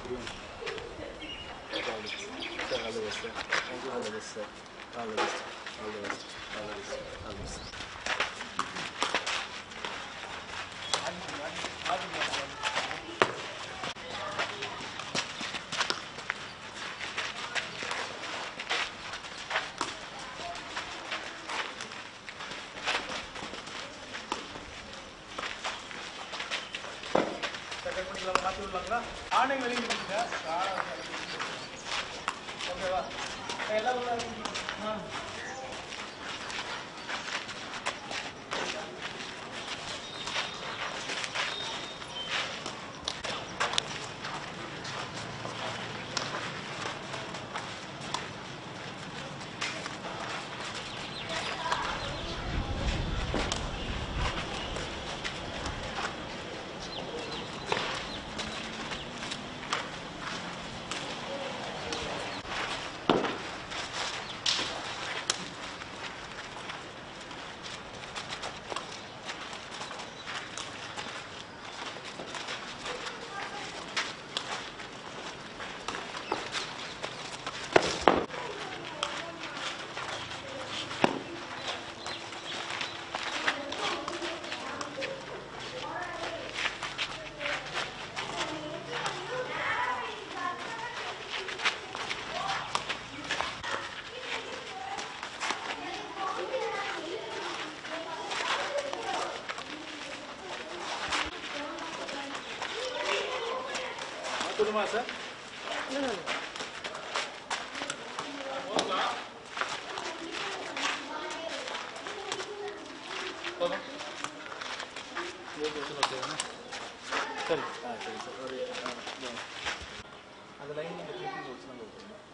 Sir, all the best, sir. Thank you. All the best, sir. All the best. All the best. All the best. All the best. Second பண்ணிக்கலாம் மாற்றி விடலாங்களா ஆணையம் வெளியே இருக்குங்க ஓகேவா எல்லாம் உள்ள ஆ போதுமா சார் போதும் சரி ஆ சரி சார் ஒரு ஆ, இதோ. அந்த லைன் நீங்கள் திருப்பி வச்சுருங்க